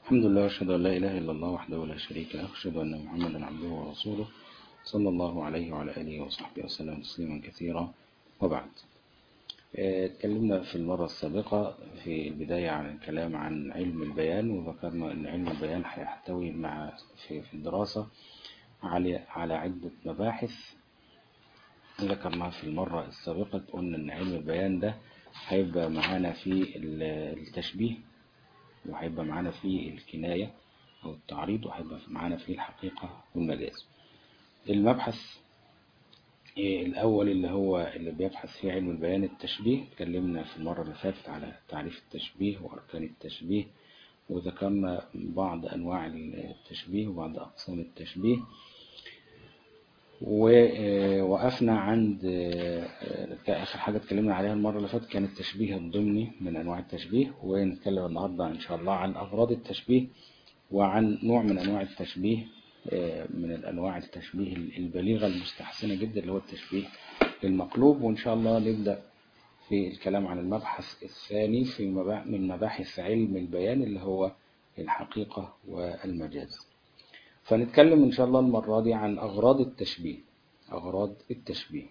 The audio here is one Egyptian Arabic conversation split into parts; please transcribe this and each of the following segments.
الحمد لله واشهد ان لا اله الا الله وحده لا شريك له واشهد ان محمدا عبده ورسوله صلى الله عليه وعلى اله وصحبه وسلم تسليما كثيرا وبعد آه، اتكلمنا في المرة السابقة في البداية عن الكلام عن علم البيان وذكرنا أن علم البيان هيحتوي مع في, في الدراسة على على عدة مباحث ذكرناها في المرة السابقة قلنا أن علم البيان ده هيبقى معانا في التشبيه وهيبقى معانا في الكناية أو التعريض وهيبقى معانا في الحقيقة والمجاز المبحث الأول اللي هو اللي بيبحث فيه علم البيان التشبيه اتكلمنا في المرة اللي فاتت على تعريف التشبيه وأركان التشبيه وذكرنا بعض أنواع التشبيه وبعض أقسام التشبيه ووقفنا عند آخر حاجة اتكلمنا عليها المرة اللي فاتت كان التشبيه الضمني من أنواع التشبيه ونتكلم النهاردة إن شاء الله عن أغراض التشبيه وعن نوع من أنواع التشبيه من الأنواع التشبيه البليغة المستحسنة جدا اللي هو التشبيه المقلوب وإن شاء الله نبدأ في الكلام عن المبحث الثاني في من مباحث علم البيان اللي هو الحقيقة والمجاز فنتكلم إن شاء الله المرة دي عن أغراض التشبيه أغراض التشبيه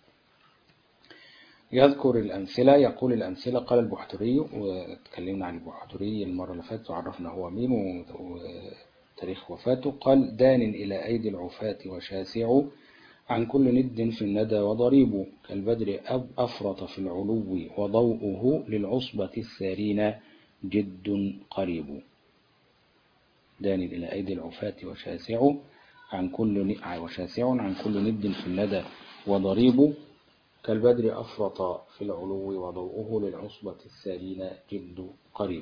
يذكر الأمثلة يقول الأمثلة قال البحتري وتكلمنا عن البحتري المرة اللي فاتت وعرفنا هو مين وتاريخ وفاته قال دان إلى أيدي العفاة وشاسع عن كل ند في الندى وضريب كالبدر أفرط في العلو وضوءه للعصبة السارين جد قريب دان إلى أيدي العفاة وشاسع عن كل وشاسع عن كل ند في الندى وضريب كالبدر أفرط في العلو وضوءه للعصبة السارين جد قريب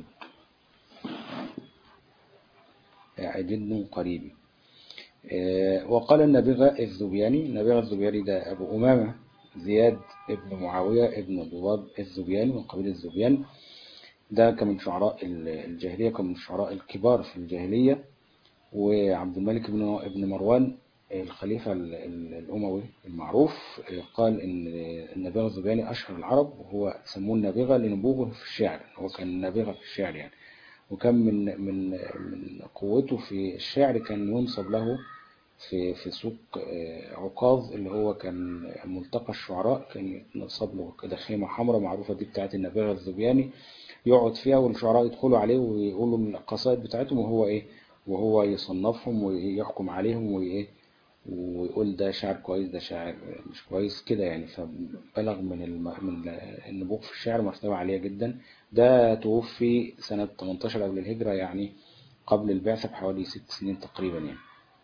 جد قريب وقال النبغة الزبياني النبغة الزبياني ده أبو أمامة زياد ابن معاوية ابن ضباب الزبياني من قبيل الزبيان ده كان من شعراء الجاهلية كان من الشعراء الكبار في الجاهلية وعبد الملك بن ابن مروان الخليفة الأموي المعروف قال إن النبغة الزبياني أشهر العرب وهو سموه النبغة لنبوغه في الشعر هو كان نابغة في الشعر يعني وكان من من من قوته في الشعر كان ينصب له في في سوق عكاظ اللي هو كان ملتقى الشعراء كان ينصب له كده خيمة حمراء معروفة دي بتاعت النبغة الزبياني يقعد فيها والشعراء يدخلوا عليه ويقولوا القصائد بتاعتهم وهو ايه وهو يصنفهم ويحكم عليهم وايه ويقول ده شعر كويس ده شعر مش كويس كده يعني فبلغ من الم... من النبوغ في الشعر مرتبة عالية جدا ده توفي سنة 18 قبل الهجرة يعني قبل البعثة بحوالي ست سنين تقريبا يعني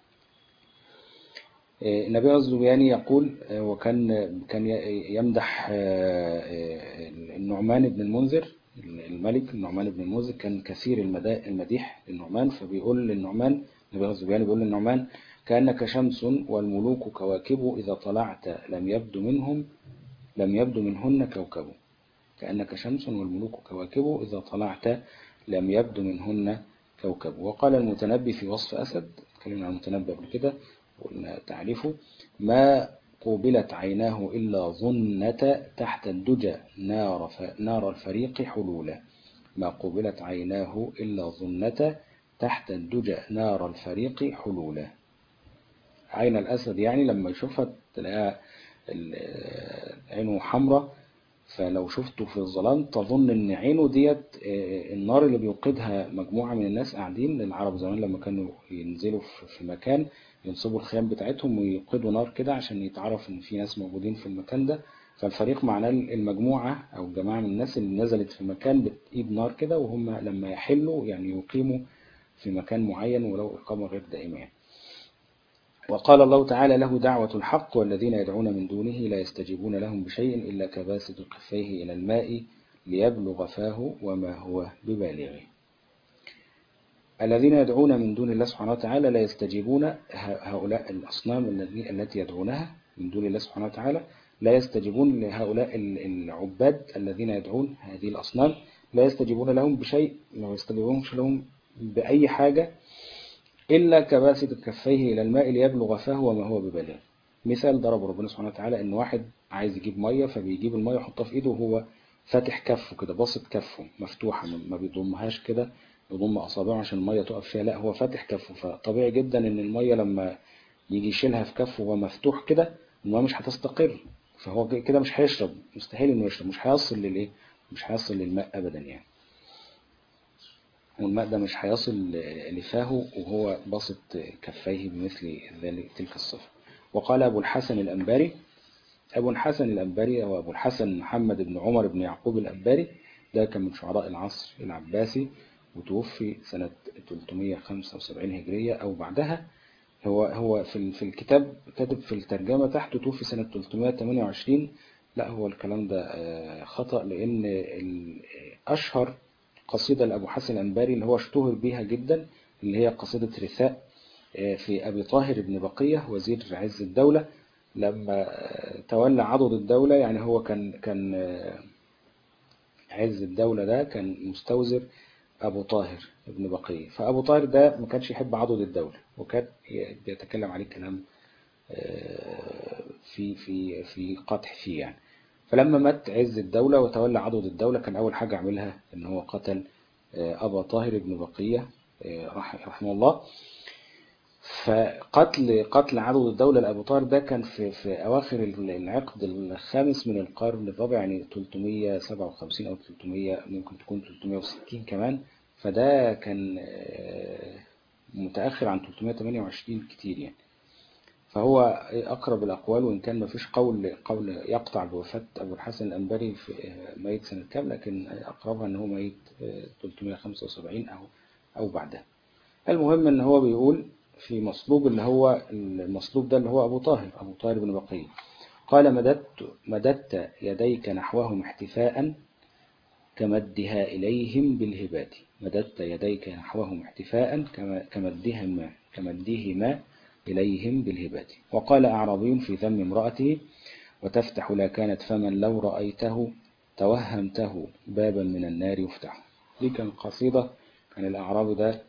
النبي الزبياني يقول وكان كان يمدح النعمان بن المنذر الملك النعمان بن المنذر كان كثير المديح للنعمان فبيقول للنعمان النبي الزبياني بيقول للنعمان كأنك شمس والملوك كواكب إذا طلعت لم يبدو منهم لم يبدو منهن كوكب كأنك شمس والملوك كواكب إذا طلعت لم يبدو منهن كوكب وقال المتنبي في وصف أسد تكلمنا عن المتنبي قبل كده قلنا تعريفه ما قوبلت عيناه إلا ظنة تحت الدجى نار, ف... نار الفريق حلولا ما قوبلت عيناه إلا ظنة تحت الدجى نار الفريق حلولا عين الأسد يعني لما يشوفها تلاقيها عينه حمراء فلو شفته في الظلام تظن ان عينه ديت النار اللي بيوقدها مجموعة من الناس قاعدين العرب زمان لما كانوا ينزلوا في مكان ينصبوا الخيام بتاعتهم ويوقدوا نار كده عشان يتعرف ان في ناس موجودين في المكان ده فالفريق معناه المجموعة او الجماعة من الناس اللي نزلت في مكان بتقيد نار كده وهم لما يحلوا يعني يقيموا في مكان معين ولو إقامة غير دائمة يعني. وقال الله تعالى له دعوة الحق والذين يدعون من دونه لا يستجيبون لهم بشيء إلا كباسط كفيه إلى الماء ليبلغ فاه وما هو ببالغه الذين يدعون من دون الله سبحانه وتعالى لا يستجيبون هؤلاء الأصنام التي يدعونها من دون الله سبحانه وتعالى لا يستجيبون لهؤلاء العباد الذين يدعون هذه الأصنام لا يستجيبون لهم بشيء لا يستجيبونش لهم بأي حاجة إلا كباسط كفيه إلى الماء ليبلغ فاه وما هو ببالغ مثال ضرب ربنا سبحانه وتعالى إن واحد عايز يجيب مية فبيجيب المية يحطها في إيده وهو فاتح كفه كده باسط كفه مفتوحة ما بيضمهاش كده يضم أصابعه عشان المية تقف فيها لا هو فاتح كفه فطبيعي جدا إن المية لما يجي يشيلها في كفه وهو مفتوح كده المية مش هتستقر فهو كده مش هيشرب مستحيل إنه يشرب مش هيصل للإيه مش هيصل للماء أبدا يعني والماء ده مش هيصل لفاه وهو باسط كفيه بمثل ذلك تلك الصفة وقال أبو الحسن الأنباري أبو الحسن الأنباري هو أبو الحسن محمد بن عمر بن يعقوب الأنباري ده كان من شعراء العصر العباسي وتوفي سنة 375 هجرية أو بعدها هو هو في في الكتاب كاتب في الترجمة تحته توفي سنة 328 لا هو الكلام ده خطأ لأن أشهر قصيدة لأبو حسن الأنباري اللي هو اشتهر بيها جدا اللي هي قصيدة رثاء في أبي طاهر بن بقية وزير عز الدولة لما تولى عضد الدولة يعني هو كان كان عز الدولة ده كان مستوزر أبو طاهر ابن بقية فأبو طاهر ده ما كانش يحب عضد الدولة وكان بيتكلم عليه كلام في في في قدح فيه يعني فلما مات عز الدولة وتولى عضد الدولة كان أول حاجة عملها إن هو قتل أبا طاهر ابن بقية رحمه الله فقتل قتل عضد الدولة لأبو طاهر ده كان في في أواخر العقد الخامس من القرن الرابع يعني 357 أو 300 ممكن تكون 360 كمان فده كان متأخر عن 328 كتير يعني فهو أقرب الأقوال وإن كان ما فيش قول قول يقطع بوفاة أبو الحسن الأنباري في ميت سنة كام لكن أقربها أن هو ميت 375 أو أو بعدها المهم أن هو بيقول في مصلوب اللي هو المصلوب ده اللي هو أبو طاهر أبو طاهر بن بقية قال مددت, مددت يديك نحوهم احتفاء كمدها إليهم بالهبات مددت يديك نحوهم احتفاء كمدهما كمدهما إليهم بالهبات وقال أعرابي في ذم امرأته وتفتح لا كانت فمن لو رأيته توهمته بابا من النار يفتح دي كان قصيدة كان الأعرابي ده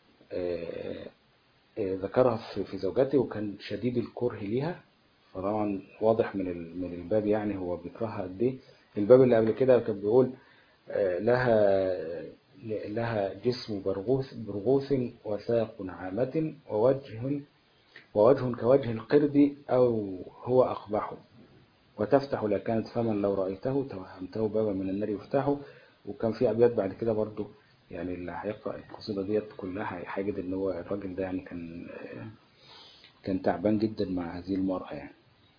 ذكرها في زوجته وكان شديد الكره ليها فطبعا واضح من من الباب يعني هو بيكرهها قد ايه الباب اللي قبل كده كان بيقول لها لها جسم برغوث برغوث وساق نعامة ووجه ووجه كوجه القرد أو هو أقبح وتفتح لكانت فمن لو رأيته توهمته بابا من النار يفتحه وكان في أبيات بعد كده برضو يعني اللي هيقرأ القصيدة ديت كلها هيجد إن هو الراجل ده يعني كان كان تعبان جدا مع هذه المرأة يعني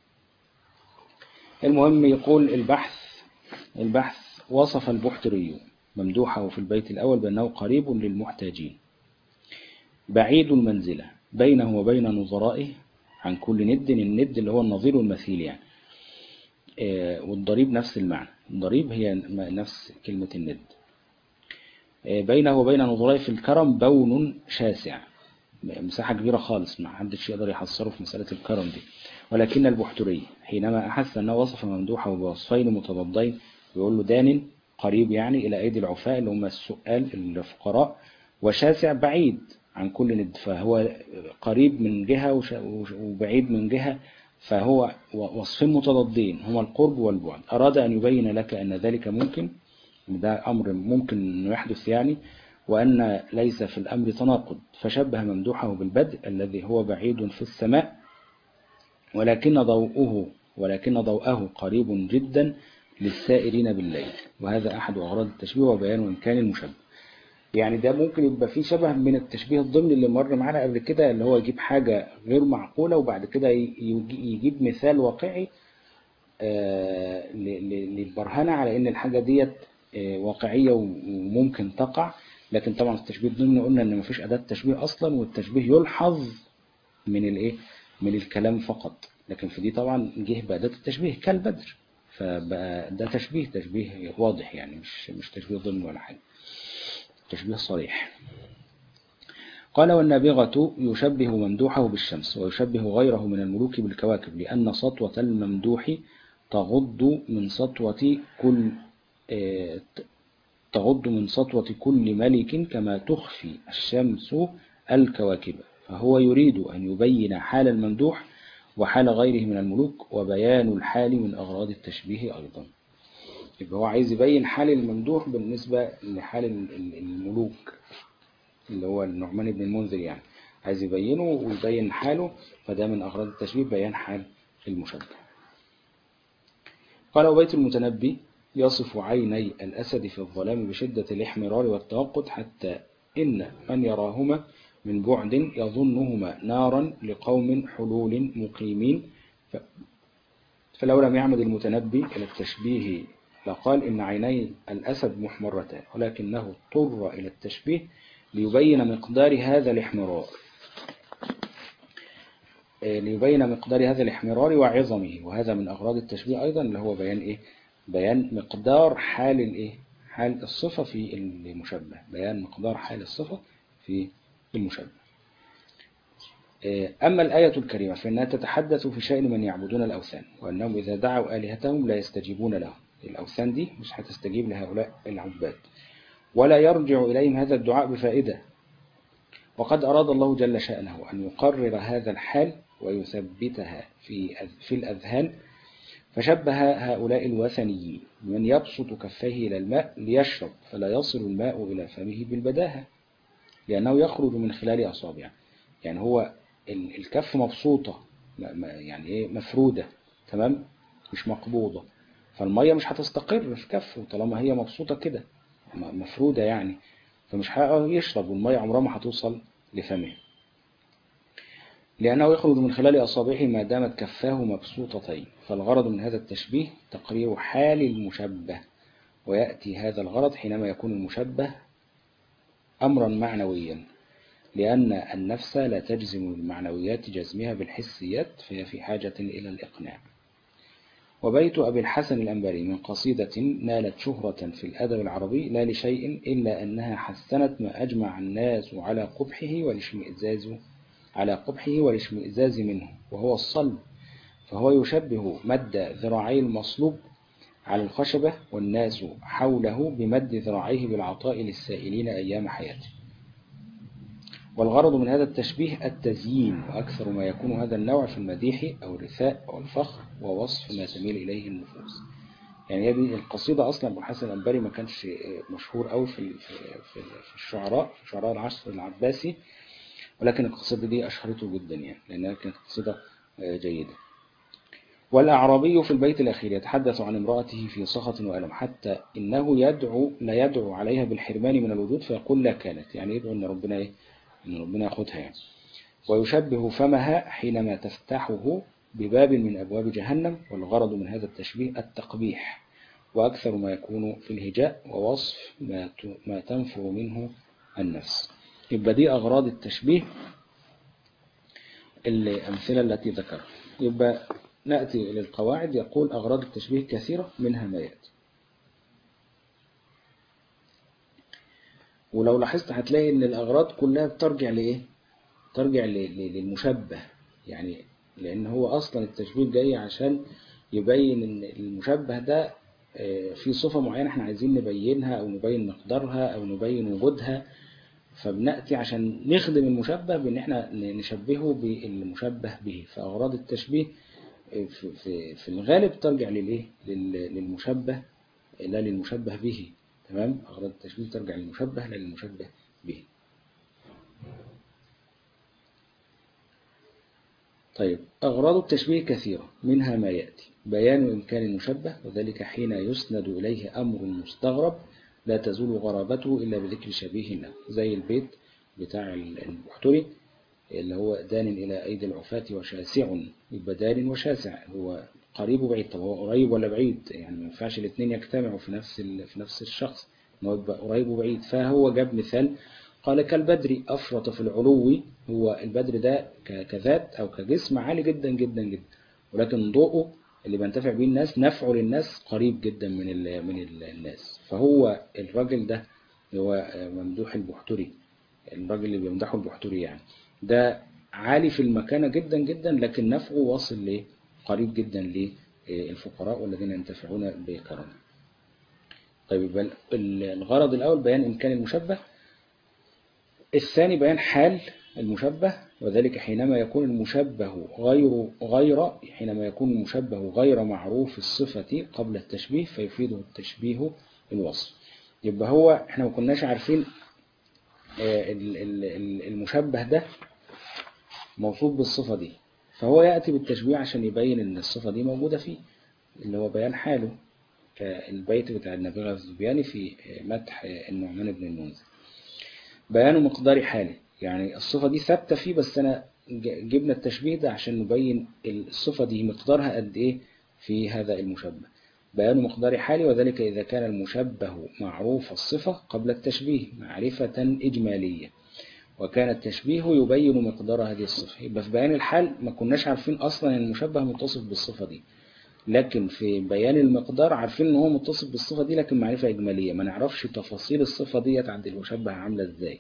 المهم يقول البحث البحث وصف البحتري ممدوحه في البيت الأول بأنه قريب للمحتاجين بعيد المنزلة بينه وبين نظرائه عن كل ند الند اللي هو النظير والمثيل يعني والضريب نفس المعنى الضريب هي نفس كلمة الند بينه وبين نظرائه في الكرم بون شاسع مساحة كبيرة خالص ما حدش يقدر يحصره في مسألة الكرم دي ولكن البحتري حينما أحس أنه وصف ممدوحه بوصفين متضادين يقول له دان قريب يعني إلى أيدي العفاء اللي هم السؤال الفقراء وشاسع بعيد عن كل ند فهو قريب من جهة وبعيد من جهة فهو وصفين متضادين هما القرب والبعد أراد أن يبين لك أن ذلك ممكن ده أمر ممكن أنه يحدث يعني وأن ليس في الأمر تناقض فشبه ممدوحه بالبدء الذي هو بعيد في السماء ولكن ضوءه ولكن ضوءه قريب جدا للسائرين بالليل وهذا أحد أغراض التشبيه وبيان إمكان المشبه يعني ده ممكن يبقى فيه شبه من التشبيه الضمني اللي مر معانا قبل كده اللي هو يجيب حاجة غير معقولة وبعد كده يجيب مثال واقعي للبرهنة على ان الحاجة ديت واقعية وممكن تقع لكن طبعا التشبيه الضمني قلنا ان مفيش أداة تشبيه أصلا والتشبيه يلحظ من الايه من الكلام فقط لكن في دي طبعا جه بأداة التشبيه كالبدر فبقى ده تشبيه تشبيه واضح يعني مش مش تشبيه ضمني ولا حاجة تشبيه صريح قال والنابغة يشبه ممدوحه بالشمس ويشبه غيره من الملوك بالكواكب لأن سطوة الممدوح تغض من سطوة كل تغض من سطوة كل ملك كما تخفي الشمس الكواكب فهو يريد أن يبين حال الممدوح وحال غيره من الملوك وبيان الحال من أغراض التشبيه أيضا يبقى هو عايز يبين حال الممدوح بالنسبة لحال الملوك اللي هو النعمان بن المنذر يعني عايز يبينه ويبين حاله فده من أغراض التشبيه بيان حال المشبه قال وبيت المتنبي يصف عيني الأسد في الظلام بشدة الاحمرار والتوقد حتى إن من يراهما من بعد يظنهما نارا لقوم حلول مقيمين ف... فلو لم يعمد المتنبي إلى التشبيه لقال إن عيني الأسد محمرتان ولكنه اضطر إلى التشبيه ليبين مقدار هذا الاحمرار ليبين مقدار هذا الاحمرار وعظمه وهذا من أغراض التشبيه أيضا اللي هو بيان إيه بيان مقدار حال الإيه حال الصفة في المشبه بيان مقدار حال الصفة في المشبه أما الآية الكريمة فإنها تتحدث في شأن من يعبدون الأوثان وأنهم إذا دعوا آلهتهم لا يستجيبون لهم الأوثان دي مش هتستجيب لهؤلاء العباد ولا يرجع إليهم هذا الدعاء بفائدة وقد أراد الله جل شأنه أن يقرر هذا الحال ويثبتها في في الأذهان فشبه هؤلاء الوثنيين من يبسط كفيه إلى الماء ليشرب فلا يصل الماء إلى فمه بالبداهة لأنه يخرج من خلال أصابعه يعني هو الكف مبسوطة يعني إيه مفرودة تمام مش مقبوضة فالمية مش هتستقر في كفه طالما هي مبسوطة كده مفرودة يعني فمش يشرب والمية عمرها ما هتوصل لفمه لأنه يخرج من خلال أصابعه ما دامت كفاه مبسوطتين فالغرض من هذا التشبيه تقرير حال المشبه ويأتي هذا الغرض حينما يكون المشبه أمرا معنويا لأن النفس لا تجزم المعنويات جزمها بالحسيات فهي في حاجة إلى الإقناع وبيت أبي الحسن الأنباري من قصيدة نالت شهرة في الأدب العربي لا لشيء إلا أنها حسنت ما أجمع الناس على قبحه والاشمئزاز على قبحه والاشمئزاز منه وهو الصلب فهو يشبه مد ذراعي المصلوب على الخشبة والناس حوله بمد ذراعيه بالعطاء للسائلين أيام حياته والغرض من هذا التشبيه التزيين وأكثر ما يكون هذا النوع في المديح أو الرثاء أو الفخر ووصف ما تميل إليه النفوس يعني هذه القصيدة أصلا أبو الحسن الأنباري ما كانش مشهور قوي في في في الشعراء في شعراء العصر العباسي ولكن القصيدة دي أشهرته جدا يعني لأنها كانت قصيدة جيدة والأعرابي في البيت الأخير يتحدث عن امرأته في سخط وألم حتى إنه يدعو لا يدعو عليها بالحرمان من الوجود فيقول لا كانت يعني يدعو أن ربنا إيه أن ربنا ياخدها يعني ويشبه فمها حينما تفتحه بباب من أبواب جهنم والغرض من هذا التشبيه التقبيح وأكثر ما يكون في الهجاء ووصف ما ما تنفر منه النفس يبقى دي أغراض التشبيه الأمثلة التي ذكرها يبقى نأتي إلى القواعد يقول أغراض التشبيه كثيرة منها ما يأتي ولو لاحظت هتلاقي ان الأغراض كلها بترجع لإيه ترجع للمشبه يعني لأن هو أصلا التشبيه جاي عشان يبين ان المشبه ده في صفة معينة احنا عايزين نبينها أو نبين مقدارها أو نبين وجودها فبنأتي عشان نخدم المشبه بأن احنا نشبهه بالمشبه به فأغراض التشبيه في, في, في الغالب ترجع للإيه للمشبه لا للمشبه به تمام أغراض التشبيه ترجع للمشبه لا للمشبه به طيب أغراض التشبيه كثيرة منها ما يأتي بيان إمكان المشبه وذلك حين يسند إليه أمر مستغرب لا تزول غرابته إلا بذكر شبيه له زي البيت بتاع البحتري اللي هو دان إلى أيدي العفاة وشاسع يبقى دان وشاسع هو قريب وبعيد طب هو قريب ولا بعيد يعني ما ينفعش الاثنين يجتمعوا في نفس في نفس الشخص ان هو يبقى قريب وبعيد فهو جاب مثال قال كالبدر أفرط في العلو هو البدر ده كذات أو كجسم عالي جدا جدا جدا ولكن ضوءه اللي بينتفع به الناس نفعه للناس قريب جدا من ال من ال الناس فهو الراجل ده هو ممدوح البحتري الراجل اللي بيمدحه البحتري يعني ده عالي في المكانة جدا جدا لكن نفعه واصل ليه قريب جدا للفقراء والذين ينتفعون بكرمه طيب الغرض الأول بيان إمكان المشبه الثاني بيان حال المشبه وذلك حينما يكون المشبه غير غير حينما يكون المشبه غير معروف الصفة قبل التشبيه فيفيده التشبيه الوصف يبقى هو احنا ما كناش عارفين آه، ال- ال- ال- المشبه ده موصوف بالصفة دي فهو يأتي بالتشبيه عشان يبين ان الصفة دي موجودة فيه اللي هو بيان حاله كالبيت بتاع النبي الزبياني في مدح النعمان بن المنذر بيان مقدار حاله يعني الصفة دي ثابتة فيه بس أنا ج- جبنا التشبيه ده عشان نبين الصفة دي مقدارها قد إيه في هذا المشبه بيان مقدار حاله وذلك إذا كان المشبه معروف الصفة قبل التشبيه معرفة إجمالية وكان التشبيه يبين مقدار هذه الصفة يبقى في بيان الحال ما كناش عارفين أصلا أن المشبه متصف بالصفة دي لكن في بيان المقدار عارفين ان هو متصف بالصفة دي لكن معرفة إجمالية ما نعرفش تفاصيل الصفة ديت عند المشبه عاملة ازاي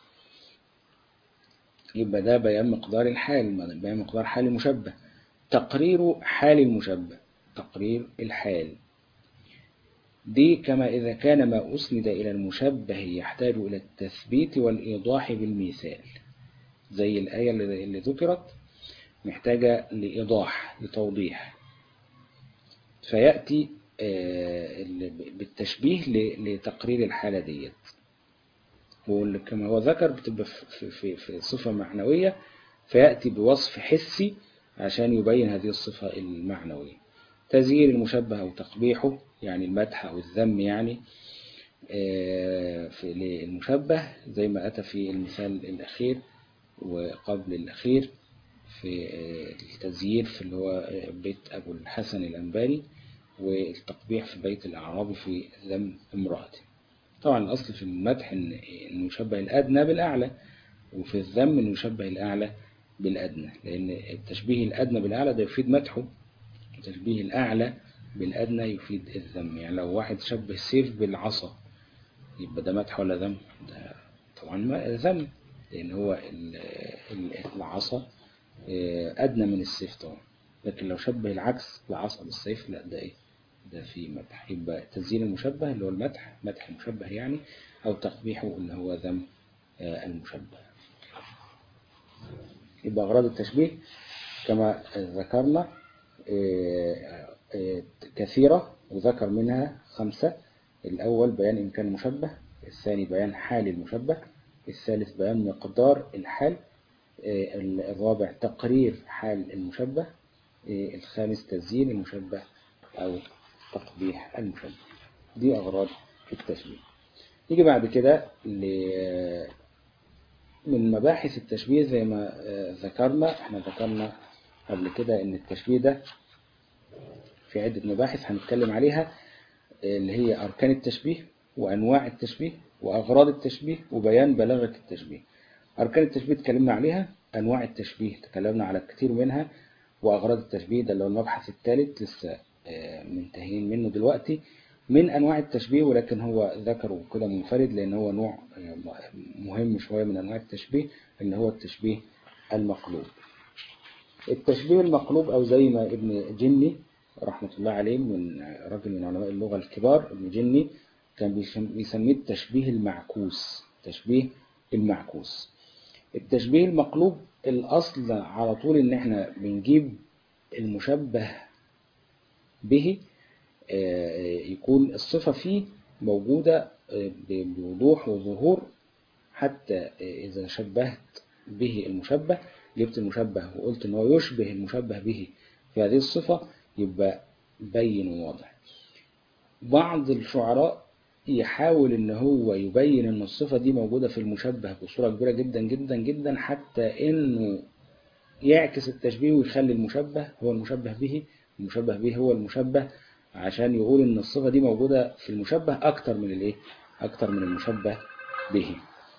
يبقى ده بيان مقدار الحال بيان مقدار حال المشبه تقرير حال المشبه تقرير الحال دي كما إذا كان ما أسند إلى المشبه يحتاج إلى التثبيت والإيضاح بالمثال زي الآية اللي اللي ذكرت محتاجة لإيضاح لتوضيح فيأتي آه، ال- بالتشبيه ل- لتقرير الحالة ديت وكما هو ذكر بتبقى في, في, في صفة معنوية فيأتي بوصف حسي عشان يبين هذه الصفة المعنوية تزيير المشبه أو تقبيحه يعني المدح أو الذم يعني آه، في للمشبه زي ما أتى في المثال الأخير وقبل الأخير في آه، التزيير في اللي هو آه، بيت أبو الحسن الأنباري والتقبيح في بيت الأعرابي في ذم امرأته طبعا الأصل في المدح إن إنه يشبه الأدنى بالأعلى وفي الذم إنه يشبه الأعلى بالأدنى لأن التشبيه الأدنى بالأعلى ده يفيد مدحه وتشبيه الأعلى بالأدنى يفيد الذم يعني لو واحد شبه السيف بالعصا يبقى ده مدح ولا ذم ده طبعا ما ذم لأن هو ال- ال- العصا آه، أدنى من السيف طبعا لكن لو شبه العكس العصا بالسيف لا ده إيه ده في مدح يبقى تزيين المشبه اللي هو المدح مدح المشبه يعني أو تقبيحه اللي هو ذم آه، المشبه يبقى أغراض التشبيه كما ذكرنا آه، آه، كثيرة وذكر منها خمسة الأول بيان إمكان المشبه الثاني بيان حال المشبه الثالث بيان مقدار الحال آه، الرابع تقرير حال المشبه آه، الخامس تزيين المشبه أو تقبيح المشبه دي أغراض التشبيه نيجي بعد كده ل- من مباحث التشبيه زي ما آه، ذكرنا احنا ذكرنا قبل كده ان التشبيه ده في عدة مباحث هنتكلم عليها آه، اللي هي أركان التشبيه وأنواع التشبيه وأغراض التشبيه وبيان بلاغة التشبيه أركان التشبيه اتكلمنا عليها أنواع التشبيه تكلمنا على كتير منها وأغراض التشبيه ده اللي هو المبحث الثالث لسه آه، منتهين منه دلوقتي من أنواع التشبيه ولكن هو ذكره كده منفرد لأن هو نوع آه، مهم شوية من أنواع التشبيه اللي هو التشبيه المقلوب التشبيه المقلوب أو زي ما ابن جني رحمة الله عليه من رجل من علماء اللغة الكبار ابن جني كان بيسم- بيسميه التشبيه المعكوس تشبيه المعكوس التشبيه المقلوب الأصل على طول إن إحنا بنجيب المشبه به آه، يكون الصفة فيه موجودة آه، ب- بوضوح وظهور حتى آه، إذا شبهت به المشبه جبت المشبه وقلت إن هو يشبه المشبه به في هذه الصفة يبقى بين وواضح بعض الشعراء يحاول ان هو يبين ان الصفة دي موجودة في المشبه بصورة كبيرة جدا جدا جدا حتى انه يعكس التشبيه ويخلي المشبه هو المشبه به المشبه به هو المشبه عشان يقول ان الصفة دي موجودة في المشبه اكتر من الايه اكتر من المشبه به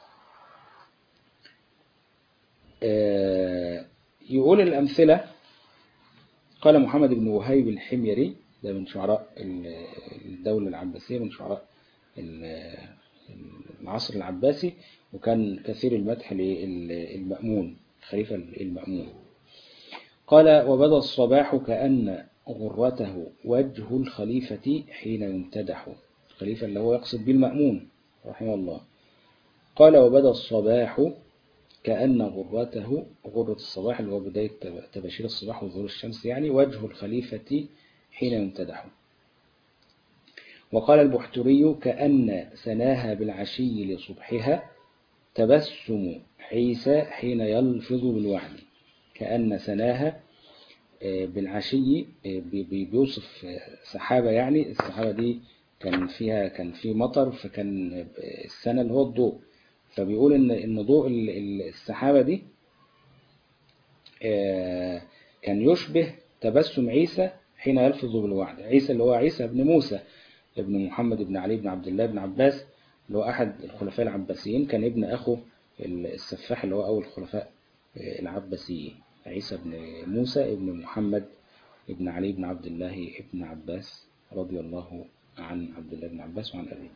آه، يقول الامثلة قال محمد بن وهيب الحميري ده من شعراء ال- الدولة العباسية من شعراء ال- العصر العباسي وكان كثير المدح للمأمون الخليفة المأمون قال وبدا الصباح كأن غرته وجه الخليفة حين يمتدح الخليفة اللي هو يقصد به المأمون رحمه الله قال وبدا الصباح كأن غرته غرة الصباح اللي هو بداية تب- تباشير الصباح وظهور الشمس يعني وجه الخليفة حين يمتدح وقال البحتري كأن سناها بالعشي لصبحها تبسم عيسى حين يلفظ بالوعد كأن سناها آه، بالعشي آه، بي- بي- بيوصف آه، سحابة يعني السحابة دي كان فيها كان في مطر فكان آه، السنة اللي هو الضوء فبيقول إن إن ضوء ال- ال- السحابة دي آه، كان يشبه تبسم عيسى حين يلفظ بالوعد عيسى اللي هو عيسى بن موسى ابن محمد بن علي بن عبد الله بن عباس اللي هو أحد الخلفاء العباسيين كان ابن أخو السفاح اللي هو أول الخلفاء آه، العباسيين عيسى بن موسى ابن محمد ابن علي بن عبد الله ابن عباس رضي الله عن عبد الله بن عباس وعن أبيه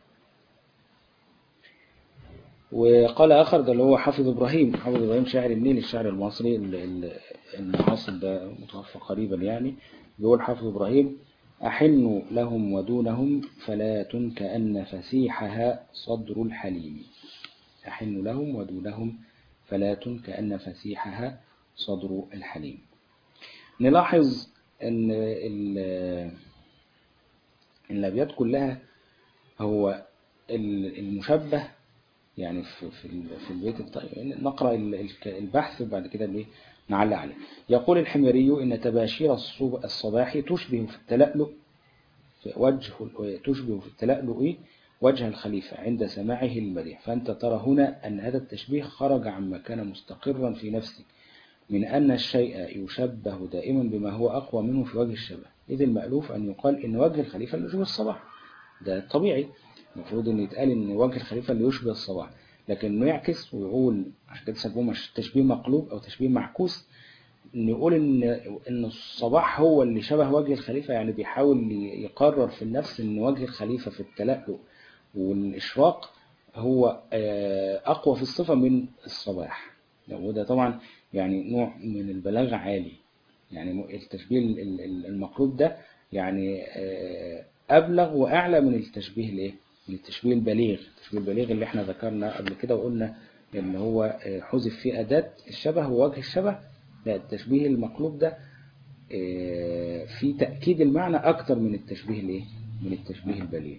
وقال آخر ده اللي هو حافظ إبراهيم حافظ إبراهيم شاعر النيل الشاعر المصري ال- ال- المعاصر ده متوفى قريبا يعني بيقول حافظ إبراهيم أحن لهم ودونهم فلا كأن فسيحها صدر الحليم أحن لهم ودونهم فلا كأن فسيحها صدر الحليم نلاحظ أن ال- إن الأبيات كلها هو ال- المشبه يعني في في ال- في البيت الط- نقرأ ال- الك- البحث وبعد كده الايه نعلق عليه يقول الحميري إن تباشير الصب- الصباح تشبه في التلألؤ في وجه تشبه في التلألؤ وجه الخليفة عند سماعه المديح فأنت ترى هنا أن هذا التشبيه خرج عما كان مستقرا في نفسك من أن الشيء يشبه دائما بما هو أقوى منه في وجه الشبه إذ المألوف أن يقال إن وجه الخليفة اللي يشبه الصباح ده طبيعي المفروض أن يتقال إن وجه الخليفة اللي يشبه الصباح لكن إنه يعكس ويقول عشان كده سموه تشبيه مقلوب أو تشبيه معكوس نقول إن إن الصباح هو اللي شبه وجه الخليفة يعني بيحاول يقرر في النفس إن وجه الخليفة في التلألؤ والإشراق هو آه، أقوى في الصفة من الصباح وده طبعا يعني نوع من البلاغة عالي يعني التشبيه ال- ال- المقلوب ده يعني آه، أبلغ وأعلى من التشبيه الإيه؟ من التشبيه البليغ التشبيه البليغ اللي احنا ذكرنا قبل كده وقلنا إن هو آه، حذف فيه أداة الشبه ووجه الشبه لا التشبيه المقلوب ده آه، في تأكيد المعنى أكتر من التشبيه الإيه؟ من التشبيه البليغ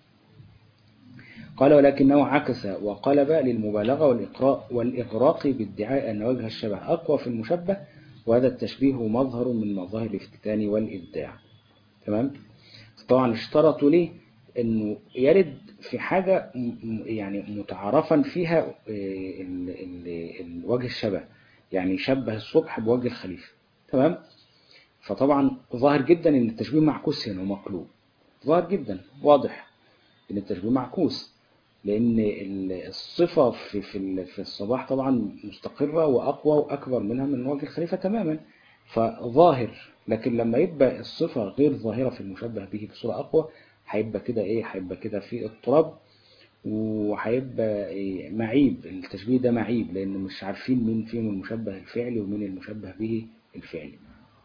قال ولكنه عكس وقلب للمبالغة والإقراء والإغراق بادعاء أن وجه الشبه أقوى في المشبه وهذا التشبيه مظهر من مظاهر الافتتان والإبداع تمام طبعا اشترطوا ليه انه يرد في حاجة م- م- يعني متعارفا فيها آه، ال- ال- ال- وجه الشبه يعني شبه الصبح بوجه الخليفة تمام فطبعا ظاهر جدا ان التشبيه معكوس هنا ومقلوب ظاهر جدا واضح ان التشبيه معكوس لان ال- الصفة في في ال- في الصباح طبعا مستقرة واقوى واكبر منها من وجه الخليفة تماما فظاهر لكن لما يبقى الصفة غير ظاهرة في المشبه به بصورة اقوى هيبقى كده ايه هيبقى كده في اضطراب وهيبقى إيه معيب التشبيه ده معيب لان مش عارفين مين فيهم المشبه الفعلي ومين المشبه به الفعلي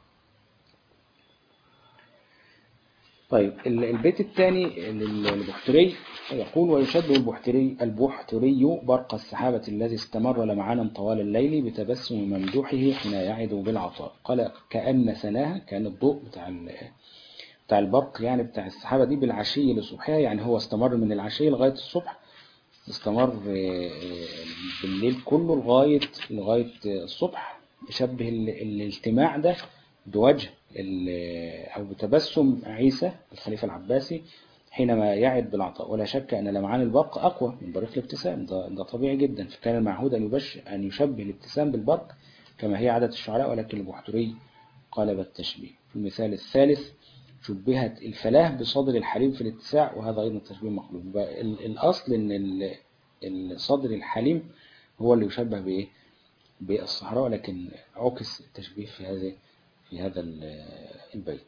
طيب ال- البيت الثاني للبحتري يقول ويشبه البحتري البحتري برق السحابة الذي استمر لمعانا طوال الليل بتبسم ممدوحه حين يعد بالعطاء قال كأن سناها كان الضوء بتاع ال- بتاع البرق يعني بتاع السحابة دي بالعشي لصبحها يعني هو استمر من العشي لغاية الصبح استمر آه، آه، بالليل كله لغاية لغاية آه، الصبح يشبه ال- الاجتماع ده بوجه ال- أو بتبسم عيسى الخليفة العباسي حينما يعد بالعطاء ولا شك أن لمعان البرق أقوى من بريق الابتسام ده, ده طبيعي جدا فكان المعهود أن, يبش أن يشبه الابتسام بالبرق كما هي عادة الشعراء ولكن البحتري قلب التشبيه في المثال الثالث شبهت الفلاة بصدر الحليم في الاتساع وهذا أيضا تشبيه مقلوب يبقى ال- الأصل أن ال- الصدر الحليم هو اللي يشبه بإيه؟ بالصحراء لكن عكس التشبيه في هذا في هذا ال- البيت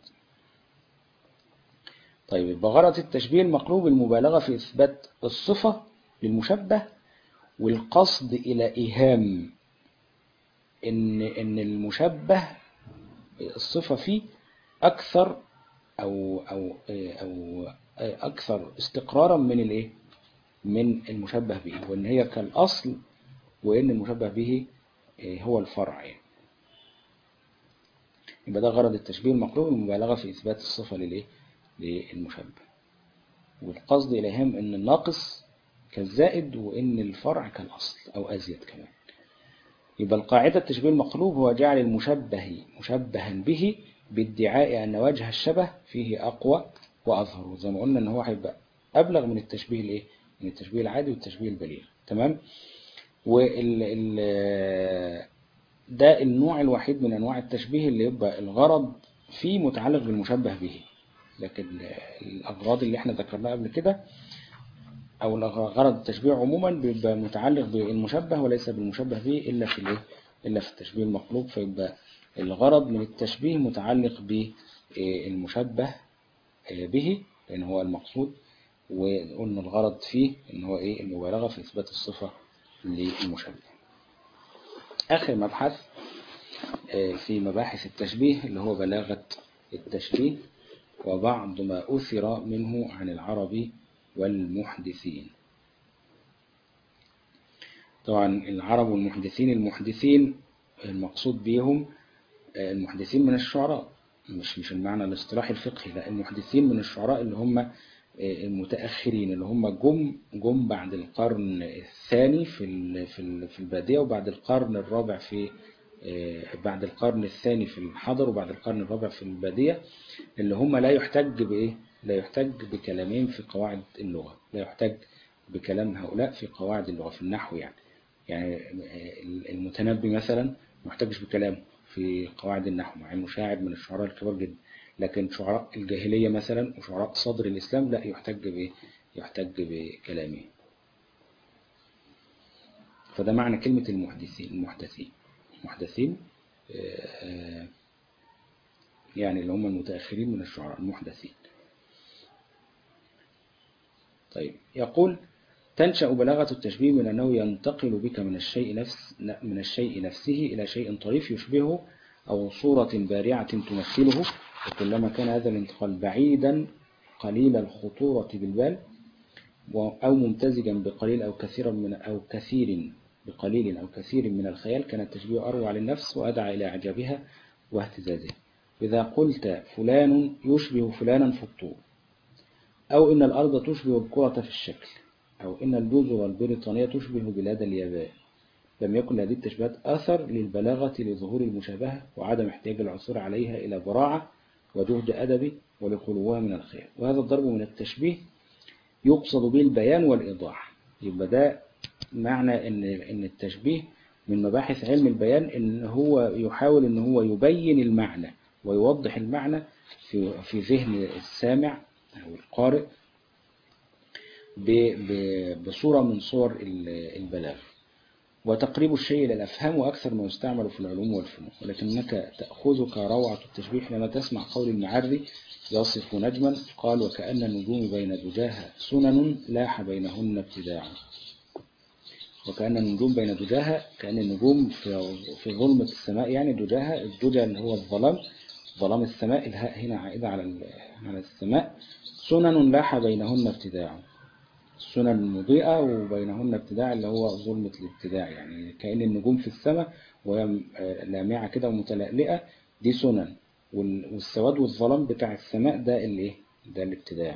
طيب يبقى غرض التشبيه المقلوب المبالغة في إثبات الصفة للمشبه والقصد إلى إيهام إن إن المشبه الصفة فيه أكثر أو أو أو أكثر استقرارا من الإيه؟ من المشبه به وإن هي كالأصل وإن المشبه به هو الفرع يعني. يبقى ده غرض التشبيه المقلوب المبالغة في إثبات الصفة للإيه؟ للمشبه والقصد إليهم أن الناقص كالزائد وإن الفرع كالأصل أو أزيد كمان يبقى القاعدة التشبيه المقلوب هو جعل المشبه مشبها به بادعاء أن وجه الشبه فيه أقوى وأظهر زي ما قلنا إن هو هيبقى أبلغ من التشبيه الإيه؟ من التشبيه العادي والتشبيه البليغ تمام؟ وال ال ده النوع الوحيد من أنواع التشبيه اللي يبقى الغرض فيه متعلق بالمشبه به لكن الأغراض اللي احنا ذكرناها قبل كده أو غرض التشبيه عموما بيبقى متعلق بالمشبه وليس بالمشبه به إلا في الايه إلا في التشبيه المقلوب فيبقى الغرض من التشبيه متعلق بالمشبه به لأن هو المقصود وقلنا الغرض فيه إن هو إيه المبالغة في إثبات الصفة للمشبه آخر مبحث في مباحث التشبيه اللي هو بلاغة التشبيه وبعض ما أثر منه عن العرب والمحدثين طبعا العرب والمحدثين المحدثين المقصود بهم المحدثين من الشعراء مش مش المعنى الاصطلاحي الفقهي لا المحدثين من الشعراء اللي هم المتأخرين اللي هم جم جم بعد القرن الثاني في في في البادية وبعد القرن الرابع في بعد القرن الثاني في الحضر وبعد القرن الرابع في البادية اللي هم لا يحتج بإيه لا يحتج بكلامين في قواعد اللغة لا يحتج بكلام هؤلاء في قواعد اللغة في النحو يعني يعني المتنبي مثلا ما يحتجش بكلامه في قواعد النحو مع انه شاعر من الشعراء الكبار جدا لكن شعراء الجاهلية مثلا وشعراء صدر الإسلام لا يحتج بإيه يحتج بكلامه فده معنى كلمة المحدثين المحدثين المحدثين يعني اللي هم المتأخرين من الشعراء المحدثين طيب يقول تنشأ بلاغة التشبيه من أنه ينتقل بك من الشيء نفس من الشيء نفسه إلى شيء طريف يشبهه أو صورة بارعة تمثله وكلما كان هذا الانتقال بعيدا قليل الخطورة بالبال أو ممتزجا بقليل أو كثير من أو كثير بقليل أو كثير من الخيال كان التشبيه أروع للنفس وأدعى إلى إعجابها واهتزازها إذا قلت فلان يشبه فلانا في الطول أو إن الأرض تشبه الكرة في الشكل أو إن الجزر البريطانية تشبه بلاد اليابان لم يكن هذه التشبيهات أثر للبلاغة لظهور المشابهة وعدم احتياج العصور عليها إلى براعة وجهد أدبي ولخلوها من الخيال وهذا الضرب من التشبيه يقصد به البيان والإيضاح يبقى ده معنى إن إن التشبيه من مباحث علم البيان إن هو يحاول إن هو يبين المعنى ويوضح المعنى في في ذهن السامع أو القارئ بصورة من صور البلاغ وتقريب الشيء إلى الأفهام وأكثر ما يستعمل في العلوم والفنون ولكنك تأخذك روعة التشبيه لما تسمع قول المعري يصف نجما قال وكأن النجوم بين دجاها سنن لاح بينهن ابتداع وكأن النجوم بين دجاها كأن النجوم في في ظلمة السماء يعني دجاها الدجا اللي هو الظلام ظلام السماء الهاء هنا عائدة على على السماء سنن لاح بينهن ابتداع السنن المضيئة وبينهن ابتداع اللي هو ظلمة الابتداع يعني كأن النجوم في السماء وهي لامعة كده ومتلألئة دي سنن والسواد والظلام بتاع السماء ده الايه ده الابتداع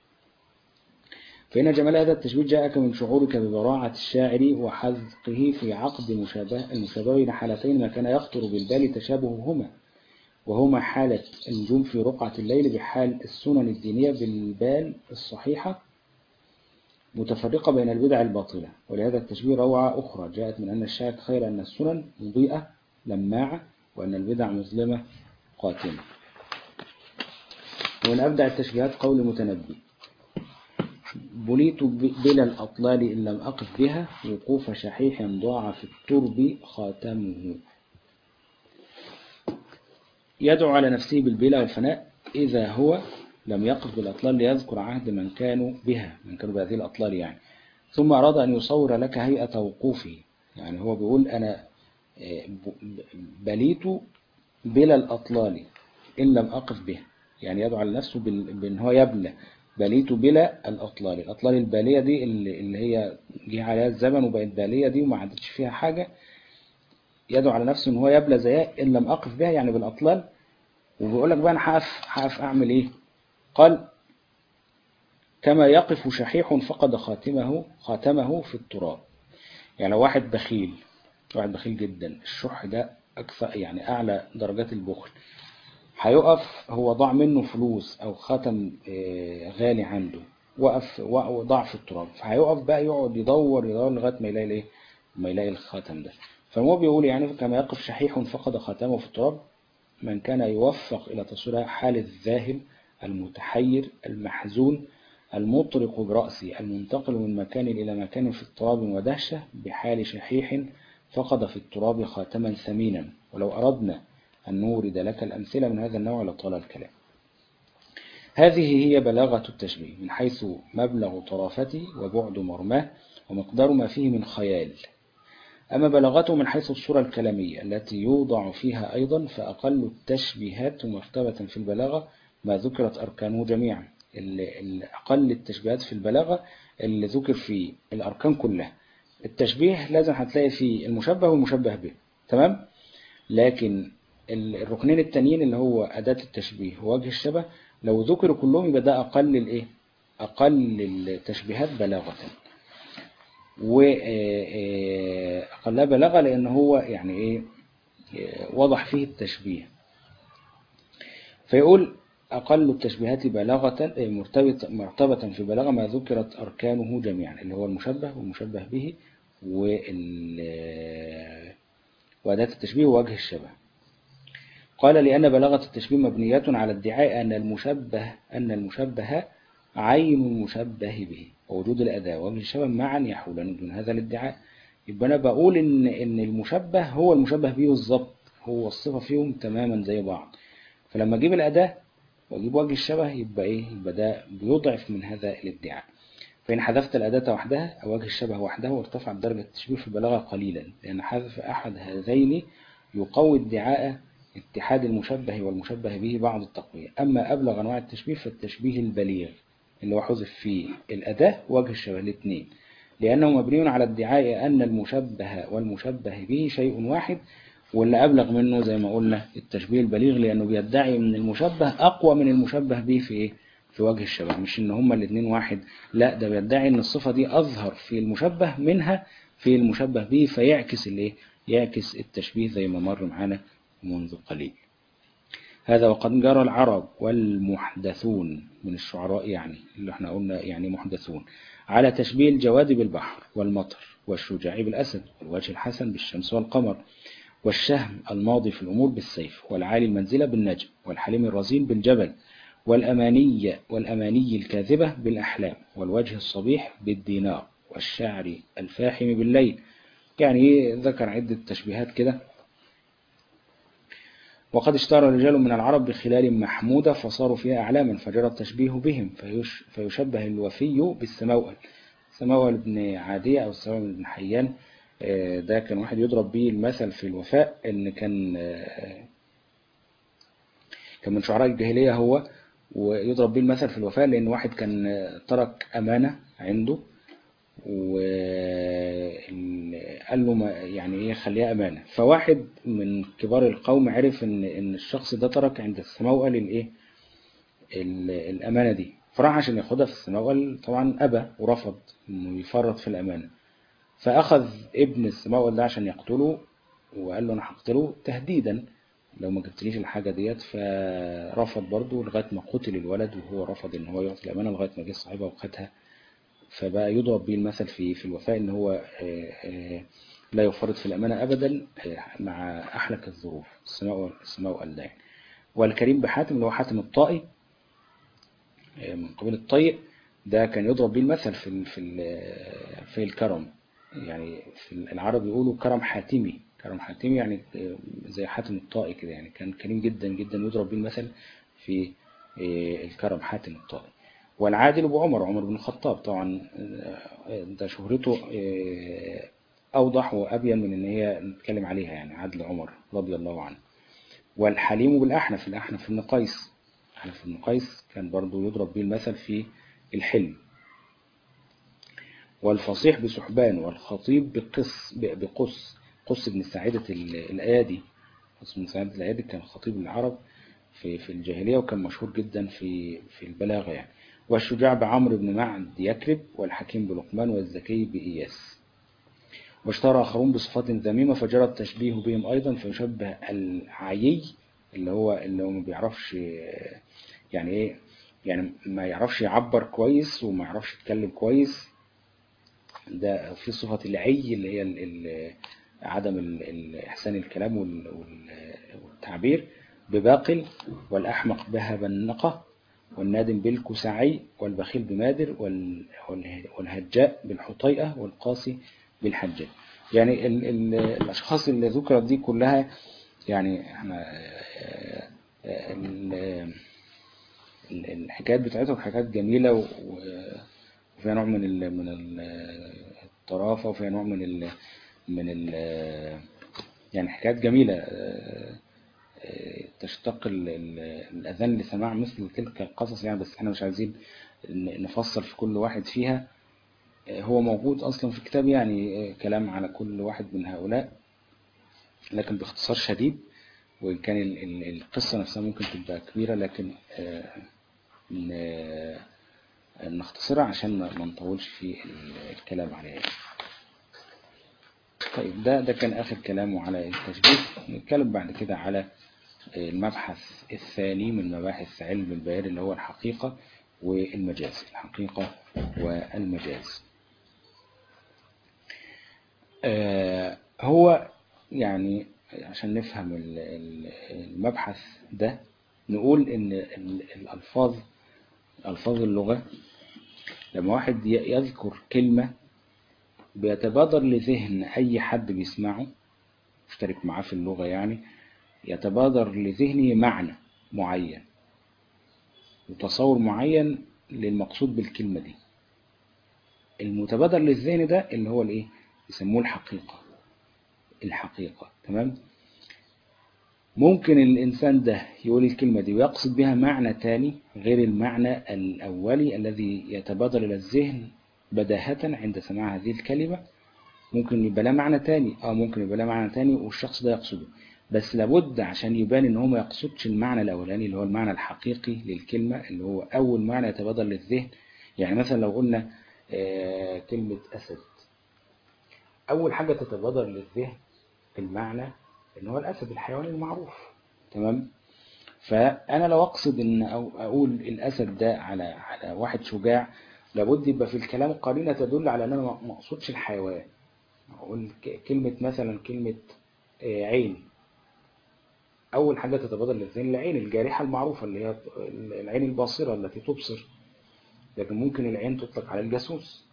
فإن جمال هذا التشبيه جاءك من شعورك ببراعة الشاعر وحذقه في عقد مشابه المشابه بين حالتين ما كان يخطر بالبال تشابههما وهما حالة النجوم في رقعة الليل بحال السنن الدينية بالبال الصحيحة متفرقة بين البدع الباطلة ولهذا التشبيه روعة أخرى جاءت من أن الشاعر تخيل أن السنن مضيئة لماعة وأن البدع مظلمة قاتمة ومن أبدع التشبيهات قول المتنبي بليت بلا الأطلال إن لم أقف بها وقوف شحيح ضاع في الترب خاتمه يدعو على نفسه بالبلا والفناء إذا هو لم يقف بالأطلال ليذكر عهد من كانوا بها من كانوا بهذه الأطلال يعني ثم أراد أن يصور لك هيئة وقوفه يعني هو بيقول أنا بليت بلا الأطلال إن لم أقف بها يعني يدعو على نفسه بأن هو يبلى بليت بلا الأطلال الأطلال البالية دي اللي هي جه عليها الزمن وبقت بالية دي وما عادتش فيها حاجة يدعو على نفسه ان هو يبلى زيها ان لم اقف بها يعني بالاطلال وبيقول لك بقى انا هقف هقف اعمل ايه قال كما يقف شحيح فقد خاتمه خاتمه في التراب يعني لو واحد بخيل واحد بخيل جدا الشح ده أكثر يعني أعلى درجات البخل هيقف هو ضاع منه فلوس أو ختم آه، غالي عنده وقف وضاع في التراب فهيقف بقى يقعد يدور يدور لغاية ما يلاقي الايه ما يلاقي الخاتم ده فهو بيقول يعني كما يقف شحيح فقد خاتمه في التراب من كان يوفق إلى تصوير حال الذاهب المتحير المحزون المطرق برأسه المنتقل من مكان إلى مكان في اضطراب ودهشة بحال شحيح فقد في التراب خاتما ثمينا ولو أردنا أن نورد لك الأمثلة من هذا النوع لطال الكلام هذه هي بلاغة التشبيه من حيث مبلغ طرافته وبعد مرماه ومقدار ما فيه من خيال أما بلاغته من حيث الصورة الكلامية التي يوضع فيها أيضا فأقل التشبيهات مرتبة في البلاغة ما ذكرت أركانه جميعا أقل التشبيهات في البلاغة اللي ذكر فيه الأركان كلها التشبيه لازم هتلاقي فيه المشبه والمشبه به تمام لكن الركنين التانيين اللي هو أداة التشبيه ووجه الشبه لو ذكروا كلهم يبقى ده أقل الإيه أقل التشبيهات بلاغة وأقلها بلاغة لأن هو يعني إيه وضح فيه التشبيه فيقول أقل التشبيهات بلاغة مرتبطة مرتبة في بلاغة ما ذكرت أركانه جميعا اللي هو المشبه والمشبه به وأداة التشبيه ووجه الشبه قال لأن بلاغة التشبيه مبنية على ادعاء أن المشبه أن المشبه عين المشبه به ووجود الأداة ووجه الشبه معا يحولان دون هذا الادعاء يبقى أنا بقول إن إن المشبه هو المشبه به بالظبط هو الصفة فيهم تماما زي بعض فلما أجيب الأداة وأجيب وجه الشبه يبقى إيه يبقى ده بيضعف من هذا الادعاء فإن حذفت الأداة وحدها أو وجه الشبه وحده وارتفع درجة التشبيه في البلاغة قليلا لأن حذف أحد هذين يقوي ادعاء اتحاد المشبه والمشبه به بعض التقوية أما أبلغ أنواع التشبيه فالتشبيه البليغ اللي هو حذف فيه الأداة وجه الشبه الاثنين لأنه مبني على ادعاء أن المشبه والمشبه به شيء واحد واللي أبلغ منه زي ما قلنا التشبيه البليغ لأنه بيدعي أن المشبه أقوى من المشبه به في إيه؟ في وجه الشبه مش إن هما الاثنين واحد لا ده بيدعي أن الصفة دي أظهر في المشبه منها في المشبه به فيعكس الإيه؟ يعكس التشبيه زي ما مر معانا منذ قليل هذا وقد جرى العرب والمحدثون من الشعراء يعني اللي احنا قلنا يعني محدثون على تشبيه الجواد بالبحر والمطر والشجاع بالأسد والوجه الحسن بالشمس والقمر والشهم الماضي في الأمور بالسيف والعالي المنزلة بالنجم والحليم الرزين بالجبل والأماني والأماني الكاذبة بالأحلام والوجه الصبيح بالدينار والشعر الفاحم بالليل يعني ذكر عدة تشبيهات كده وقد اشتهر رجال من العرب بخلال محمودة فصاروا فيها أعلاما فجرى التشبيه بهم فيش فيشبه الوفي بالسموأل سموأل بن عادية أو سموأل بن حيان ده كان واحد يضرب به المثل في الوفاء إن كان كان من شعراء الجاهلية هو ويضرب به المثل في الوفاء لأن واحد كان ترك أمانة عنده وقال له ما يعني ايه خليها امانه فواحد من كبار القوم عرف ان ان الشخص ده ترك عند السماوئل الايه الامانه دي فراح عشان ياخدها في السماوئل طبعا ابى ورفض انه يفرط في الامانه فاخذ ابن السماوئل ده عشان يقتله وقال له انا هقتله تهديدا لو ما جبتليش الحاجه ديت فرفض برضه لغايه ما قتل الولد وهو رفض ان هو يعطي الامانه لغايه ما جه صاحبها وخدها فبقى يضرب به المثل في في الوفاء ان هو لا يفرط في الامانه ابدا مع احلك الظروف السماء السماء قال يعني والكريم بحاتم اللي هو حاتم الطائي من قبيل الطيء ده كان يضرب به المثل في في في الكرم يعني في العرب يقولوا كرم حاتمي كرم حاتمي يعني زي حاتم الطائي كده يعني كان كريم جدا جدا يضرب به المثل في الكرم حاتم الطائي والعادل أبو عمر عمر بن الخطاب طبعا ده شهرته أوضح وأبين من إن هي نتكلم عليها يعني عدل عمر رضي الله عنه والحليم بالأحنف الأحنف بن قيس أحنف بن قيس كان برضو يضرب به المثل في الحلم والفصيح بسحبان والخطيب بقص بقص قص بن سعيدة الأيادي قص بن سعيدة الأيادي كان خطيب العرب في في الجاهلية وكان مشهور جدا في في البلاغة يعني والشجاع بعمرو بن معد يكرب والحكيم بلقمان والذكي بإياس واشترى آخرون بصفات ذميمة فجرى التشبيه بهم أيضا فيشبه العيي اللي هو اللي هو ما بيعرفش يعني إيه يعني ما يعرفش يعبر كويس وما يعرفش يتكلم كويس ده في صفة العي اللي هي ال ال عدم ال- ال- إحسان الكلام وال- وال- والتعبير بباقل والأحمق بها بالنقة والنادم بالكسعي والبخيل بمادر وال- وال- والهجاء بالحطيئة والقاسي بالحجاء يعني ال ال الأشخاص اللي ذكرت دي كلها يعني احنا آه، آه، ال- ال- الحكايات بتاعتهم حكايات جميلة و- و- وفيها نوع من ال من ال الطرافة وفيها نوع من ال من ال يعني حكايات جميلة آه، آه، تشتاق ال- ال- الأذان لسماع مثل تلك القصص يعني بس احنا مش عايزين ن- نفصل في كل واحد فيها آه، هو موجود أصلا في الكتاب يعني آه، كلام على كل واحد من هؤلاء لكن باختصار شديد وإن كان ال- ال- القصة نفسها ممكن تبقى كبيرة لكن آه، ن- نختصرها عشان ما ما نطولش في ال- الكلام عليها طيب ده ده كان آخر كلامه على التشبيه نتكلم بعد كده على المبحث الثاني من مباحث علم البيان اللي هو الحقيقة والمجاز الحقيقة والمجاز آه، هو يعني عشان نفهم ال- ال- المبحث ده نقول ان ال- الألفاظ ألفاظ اللغة لما واحد ي- يذكر كلمة بيتبادر لذهن أي حد بيسمعه مشترك معاه في اللغة يعني يتبادر لذهنه معنى معين وتصور معين للمقصود بالكلمة دي المتبادر للذهن ده اللي هو الايه يسموه الحقيقة الحقيقة تمام ممكن الإنسان ده يقول الكلمة دي ويقصد بها معنى تاني غير المعنى الأولي الذي يتبادر إلى الذهن بداهة عند سماع هذه الكلمة ممكن يبقى لها معنى تاني اه ممكن يبقى لها معنى تاني والشخص ده يقصده بس لابد عشان يبان ان هو ما يقصدش المعنى الاولاني اللي هو المعنى الحقيقي للكلمة اللي هو اول معنى يتبادر للذهن يعني مثلا لو قلنا آه كلمة اسد اول حاجة تتبادر للذهن المعنى ان هو الاسد الحيوان المعروف تمام فانا لو اقصد ان أو اقول الاسد ده على على واحد شجاع لابد يبقى في الكلام قرينة تدل على ان انا ما اقصدش الحيوان اقول ك- كلمة مثلا كلمة آه، عين اول حاجة تتبادر للذهن العين الجارحة المعروفة اللي هي العين الباصرة التي تبصر لكن ممكن العين تطلق على الجاسوس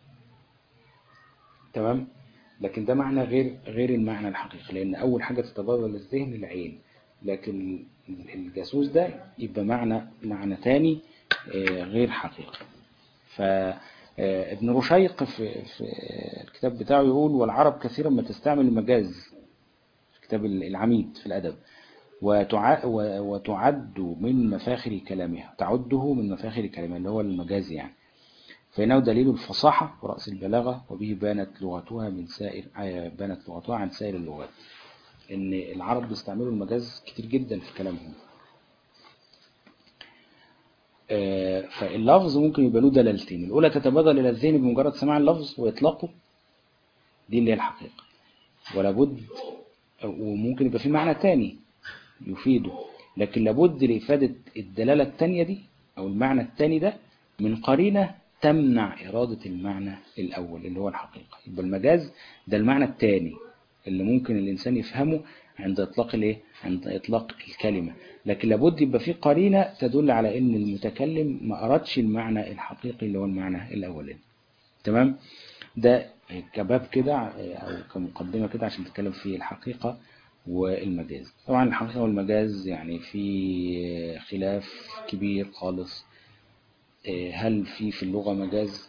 تمام لكن ده معنى غير غير المعنى الحقيقي لان اول حاجة تتبادر للذهن العين لكن الجاسوس ده يبقى معنى معنى تاني آه، غير حقيقي فابن رشيق في, في الكتاب بتاعه يقول والعرب كثيرا ما تستعمل المجاز في كتاب العميد في الأدب وتع... و- وتعد من مفاخر كلامها تعده من مفاخر كلامها اللي هو المجاز يعني فإنه دليل الفصاحة ورأس البلاغة وبه بانت لغتها من سائر آه، بانت لغتها عن سائر اللغات إن العرب بيستعملوا المجاز كتير جدا في كلامهم آه، فاللفظ ممكن يبقى له دلالتين الأولى تتبادر إلى الذهن بمجرد سماع اللفظ وإطلاقه دي اللي هي الحقيقة ولا بد وممكن يبقى في معنى تاني يفيده لكن لابد لإفادة الدلالة التانية دي أو المعنى التاني ده من قرينة تمنع إرادة المعنى الأول اللي هو الحقيقة يبقى المجاز ده المعنى التاني اللي ممكن الإنسان يفهمه عند إطلاق الإيه؟ عند إطلاق الكلمة لكن لابد يبقى في قرينة تدل على إن المتكلم ما أردش المعنى الحقيقي اللي هو المعنى الأولاني تمام ده كباب كده أو كمقدمة كده عشان نتكلم في الحقيقة والمجاز طبعا الحقيقة والمجاز يعني في خلاف كبير خالص هل في في اللغة مجاز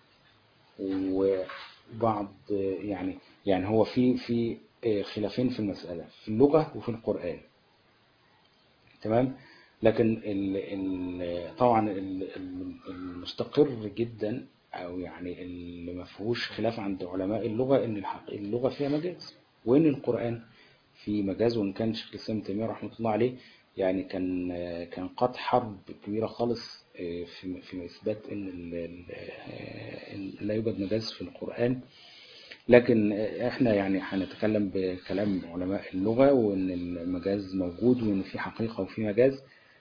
وبعض يعني يعني هو في في خلافين في المسألة في اللغة وفي القرآن تمام لكن ال ال طبعا ال- ال- المستقر جدا او يعني اللي ما فيهوش خلاف عند علماء اللغة ان الحق اللغة فيها مجاز وان القرآن في مجاز وان كان شيخ الاسلام ابن تيمية رحمة الله عليه يعني كان كان قاد حرب كبيرة خالص في في إثبات إن ال- ال- إن لا يوجد مجاز في القرآن لكن احنا يعني هنتكلم بكلام علماء اللغة وإن المجاز موجود وإن في حقيقة وفي مجاز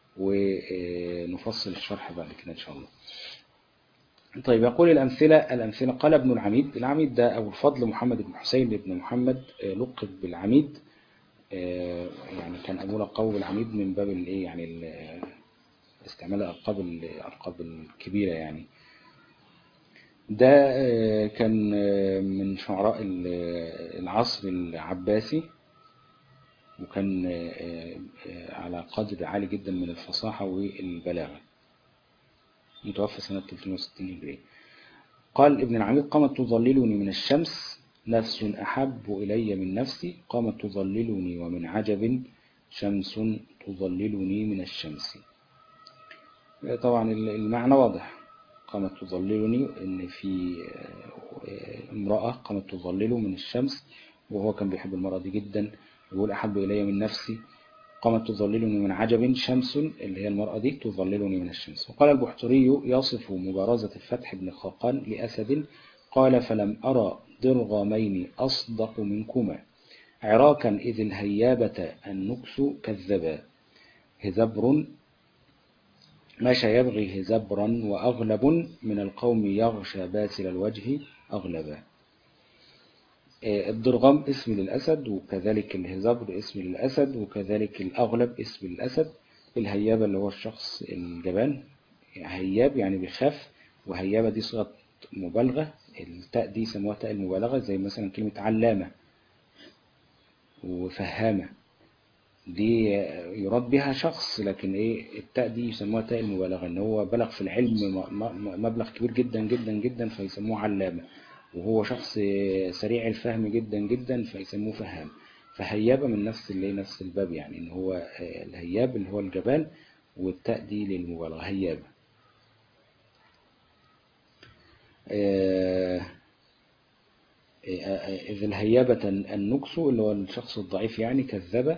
ونفصل الشرح بعد كده إن شاء الله طيب يقول الأمثلة الأمثلة قال ابن العميد العميد ده أبو الفضل محمد بن حسين بن محمد آه، لقب بالعميد آه، يعني كان أبو لقبه بالعميد من باب الإيه يعني ال- استعمال الألقاب الألقاب الكبيرة يعني ده آه، كان آه، من شعراء ال- العصر العباسي وكان آه، آه، على قدر عالي جدا من الفصاحة والبلاغة متوفى سنة 360 هجرية قال ابن العميد قامت تظللني من الشمس نفس أحب إلي من نفسي قامت تظللني ومن عجب شمس تظللني من الشمس طبعا المعنى واضح قامت تظللني ان في آه، امرأة قامت تظلله من الشمس وهو كان بيحب المرأة دي جدا يقول أحب إلي من نفسي قامت تظللني من عجب شمس اللي هي المرأة دي تظللني من الشمس وقال البحتري يصف مبارزة الفتح بن خاقان لأسد قال فلم أرى ضرغمين أصدق منكما عراكا إذ الهيابة النكس كذبا هزبر مشى يبغي هزبرا وأغلب من القوم يغشى باسل الوجه أغلبا آه، الضرغام اسم للأسد وكذلك الهزبر اسم للأسد وكذلك الأغلب اسم للأسد الهيابة اللي هو الشخص الجبان هياب يعني بيخاف وهيابة دي صيغة مبالغة التاء دي يسموها تاء المبالغة زي مثلا كلمة علامة وفهامة دي يراد بها شخص لكن ايه التاء دي يسموها تاء المبالغة ان هو بلغ في العلم م- م- مبلغ كبير جدا جدا جدا فيسموه علامة وهو شخص سريع الفهم جدا جدا فيسموه فهام فهيابة من نفس اللي نفس الباب يعني ان هو آه، الهياب اللي هو الجبان والتاء دي للمبالغة هيابة آه، إذ الهيابة النكس اللي هو الشخص الضعيف يعني كذب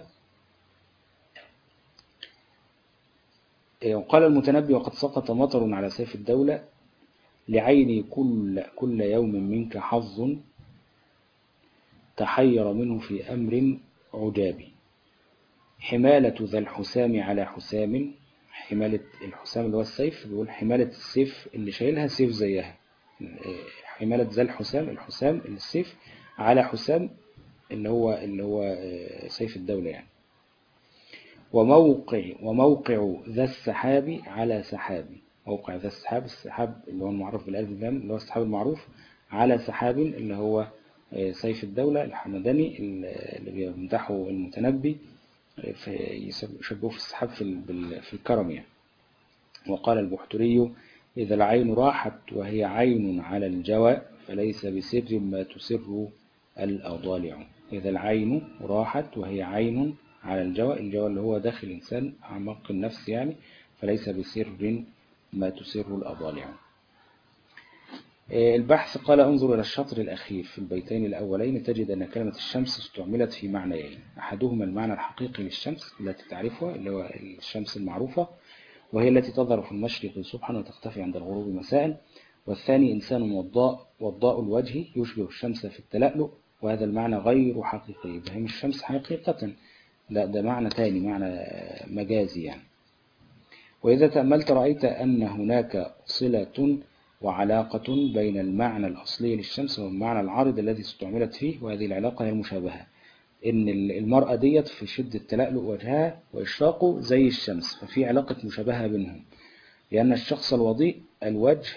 وقال المتنبي وقد سقط مطر على سيف الدولة لعيني كل, كل يوم منك حظ تحير منه في أمر عجابي حمالة ذا الحسام على حسام حمالة الحسام اللي هو السيف بيقول حمالة السيف اللي شايلها سيف زيها حمالة ذا الحسام الحسام السيف على حسام اللي هو اللي هو سيف الدولة يعني وموقع وموقع ذا السحاب على سحاب موقع ذا السحاب السحاب اللي هو المعروف بالألف واللام اللي هو السحاب المعروف على سحاب اللي هو سيف الدولة الحمداني اللي بيمدحه المتنبي يشبهه في السحاب في ال- في الكرم يعني وقال البحتري إذا العين راحت وهي عين على الجوى فليس بسر ما تسر الأضالع إذا العين راحت وهي عين على الجوى الجوى اللي هو داخل الإنسان أعماق النفس يعني فليس بسر ما تسر الأضالع البحث قال انظر إلى الشطر الأخير في البيتين الأولين تجد أن كلمة الشمس استعملت في معنيين أحدهما المعنى الحقيقي للشمس التي تعرفها اللي هو الشمس المعروفة وهي التي تظهر في المشرق صبحا وتختفي عند الغروب مساء والثاني إنسان وضاء وضاء الوجه يشبه الشمس في التلألؤ وهذا المعنى غير حقيقي فهم الشمس حقيقة لا ده معنى تاني معنى مجازي يعني وإذا تأملت رأيت أن هناك صلة وعلاقة بين المعنى الأصلي للشمس والمعنى العارض الذي استعملت فيه وهذه العلاقة هي المشابهة إن المرأة ديت في شدة تلألؤ وجهها وإشراقه زي الشمس ففي علاقة مشابهة بينهم لأن الشخص الوضيء الوجه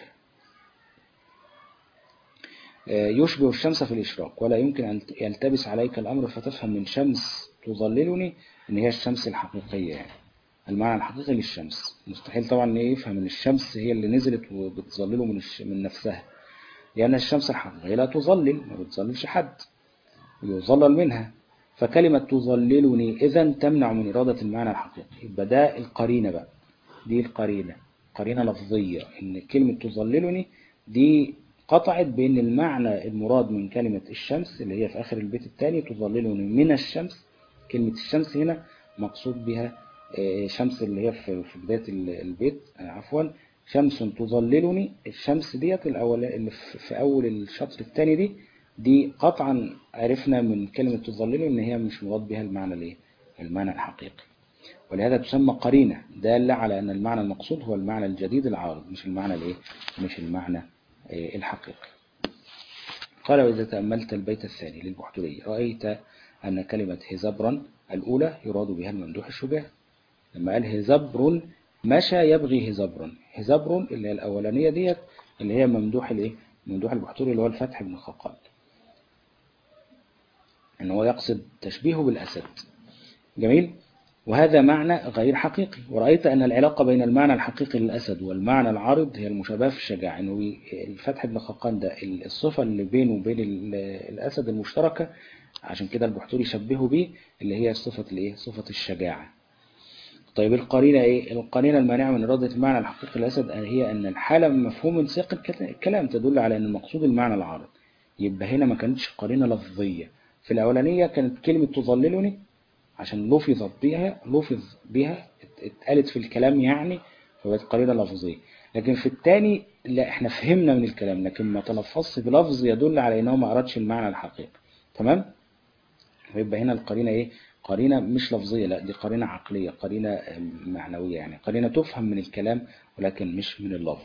يشبه الشمس في الإشراق ولا يمكن أن يلتبس عليك الأمر فتفهم من شمس تظللني إن هي الشمس الحقيقية يعني المعنى الحقيقي للشمس مستحيل طبعا يفهم ان الشمس هي اللي نزلت وبتظلله من, الش... من نفسها لأن الشمس الحقيقية لا تظلل ما بتظللش حد يظلل منها فكلمة تظللني إذا تمنع من إرادة المعنى الحقيقي يبقى ده القرينة بقى دي القرينة قرينة لفظية إن كلمة تظللني دي قطعت بين المعنى المراد من كلمة الشمس اللي هي في آخر البيت الثاني تظللني من الشمس كلمة الشمس هنا مقصود بها آه، شمس اللي هي في في بداية ال- البيت آه، عفوا شمس تظللني الشمس ديت الأول اللي في في أول الشطر الثاني دي دي قطعا عرفنا من كلمة تظللني إن هي مش مراد بها المعنى الإيه؟ المعنى الحقيقي ولهذا تسمى قرينة دالة على أن المعنى المقصود هو المعنى الجديد العارض مش المعنى الإيه؟ مش المعنى آه، الحقيقي قال وإذا تأملت البيت الثاني للبحتري رأيت أن كلمة هزبرا الأولى يراد بها الممدوح الشجاع لما قال هزبر مشى يبغي هزبرا هزبر اللي هي الأولانية ديت اللي هي ممدوح الإيه؟ ممدوح البحتري اللي هو الفتح بن خقال أن هو يقصد تشبيهه بالأسد جميل وهذا معنى غير حقيقي ورأيت أن العلاقة بين المعنى الحقيقي للأسد والمعنى العارض هي المشابهة في الشجاعة إنه الفتح بن خقان ده الصفة اللي بينه وبين ال- الأسد المشتركة عشان كده البحتوري شبهه بيه اللي هي صفة الإيه؟ صفة الشجاعة طيب القرينة إيه؟ القرينة المانعة من إرادة المعنى الحقيقي للأسد هي أن الحالة من مفهوم من سياق الكت- الكلام تدل على أن المقصود المعنى العارض يبقى هنا ما كانتش قرينة لفظية في الأولانية كانت كلمة تظللني عشان لفظت بها لفظ بها ات- اتقالت في الكلام يعني فبقت قرينة لفظية لكن في الثاني لا احنا فهمنا من الكلام لكن ما تلفظش بلفظ يدل على انه ما أرادش المعنى الحقيقي تمام ويبقى هنا القرينة ايه قرينة مش لفظية لا دي قرينة عقلية قرينة آم، معنوية يعني قرينة تفهم من الكلام ولكن مش من اللفظ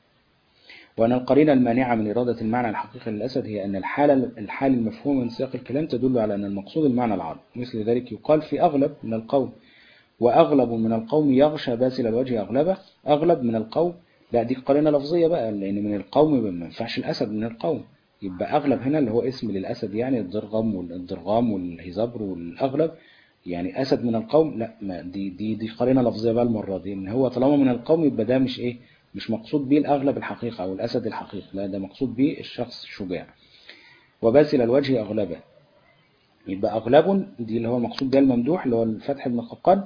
وأن القرينة المانعة من إرادة المعنى الحقيقي للأسد هي أن الحالة الحال المفهوم من سياق الكلام تدل على أن المقصود المعنى العرض مثل ذلك يقال في أغلب من القوم وأغلب من القوم يغشى باسل الوجه أغلبه أغلب من القوم لا دي قرينة لفظية بقى لأن من القوم ما ينفعش الأسد من القوم يبقى أغلب هنا اللي هو اسم للأسد يعني الضرغم والضرغام والهزبر والأغلب يعني أسد من القوم لا ما دي دي دي قرينة لفظية بقى المرة دي إن هو طالما من القوم يبقى ده مش إيه مش مقصود بيه الأغلب الحقيقة أو الأسد الحقيقي لا ده مقصود بيه الشخص الشجاع وباسل الوجه أغلبه يبقى أغلب دي اللي هو المقصود بها الممدوح اللي هو الفتح بن ققان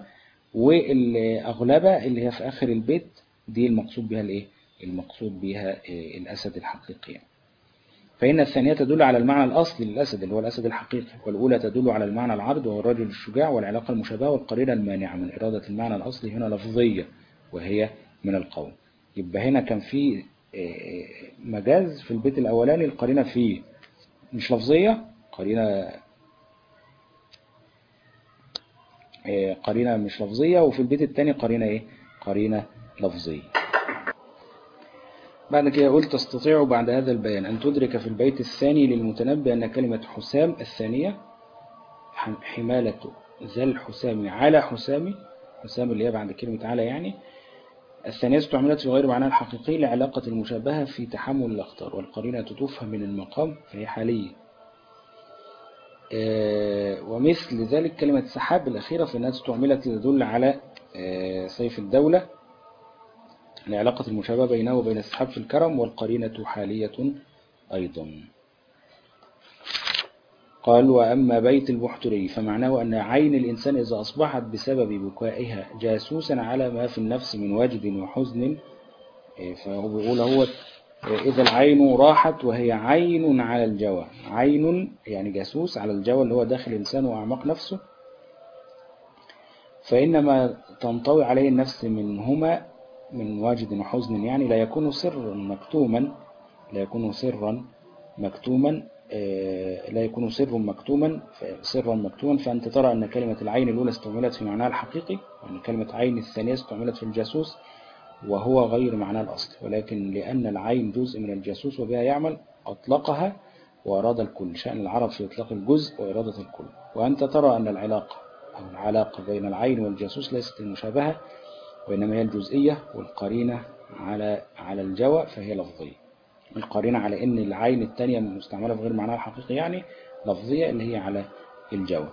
والأغلبة اللي هي في آخر البيت دي المقصود بها الإيه؟ المقصود بها إيه؟ الأسد الحقيقي يعني. فإن الثانية تدل على المعنى الأصلي للأسد اللي هو الأسد الحقيقي والأولى تدل على المعنى العرض وهو الرجل الشجاع والعلاقة المشابهة والقرينة المانعة من إرادة المعنى الأصلي هنا لفظية وهي من القوم يبقى هنا كان في إيه، مجاز في البيت الأولاني القرينة فيه مش لفظية قرينة إيه، قرينة مش لفظية وفي البيت الثاني قرينة إيه؟ قرينة لفظية بعد كده قلت تستطيع بعد هذا البيان أن تدرك في البيت الثاني للمتنبي أن كلمة حسام الثانية ح- حمالة ذا الحسام على حسام حسام اللي هي بعد كلمة على يعني الثانية استعملت في غير معناها الحقيقي لعلاقة المشابهة في تحمل الأخطار والقرينة تفهم من المقام فهي حالية آه، ومثل ذلك كلمة سحاب الأخيرة فإنها استعملت لتدل على آه، سيف الدولة لعلاقة المشابهة بينه وبين السحاب في الكرم والقرينة حالية أيضا قال وأما بيت البحتري فمعناه أن عين الإنسان إذا أصبحت بسبب بكائها جاسوسا على ما في النفس من وجد وحزن إيه، فهو بيقول هو إيه، إذا العين راحت وهي عين على الجوى عين يعني جاسوس على الجوى اللي هو داخل الإنسان وأعماق نفسه فإنما تنطوي عليه النفس منهما من واجد وحزن يعني لا يكون سرا مكتوما لا يكون سرا مكتوما آه، لا يكون سر مكتوما ف- سرا مكتوما فأنت ترى أن كلمة العين الأولى استعملت في معناها الحقيقي وأن كلمة عين الثانية استعملت في الجاسوس وهو غير معناه الأصل ولكن لأن العين جزء من الجاسوس وبها يعمل أطلقها وأراد الكل شأن العرب في إطلاق الجزء وإرادة الكل وأنت ترى أن العلاقة أو العلاقة بين العين والجاسوس ليست المشابهة وإنما هي الجزئية والقرينة على على الجوى فهي لفظية القرينة على إن العين التانية مستعملة في غير معناها الحقيقي يعني لفظية اللي هي على الجوى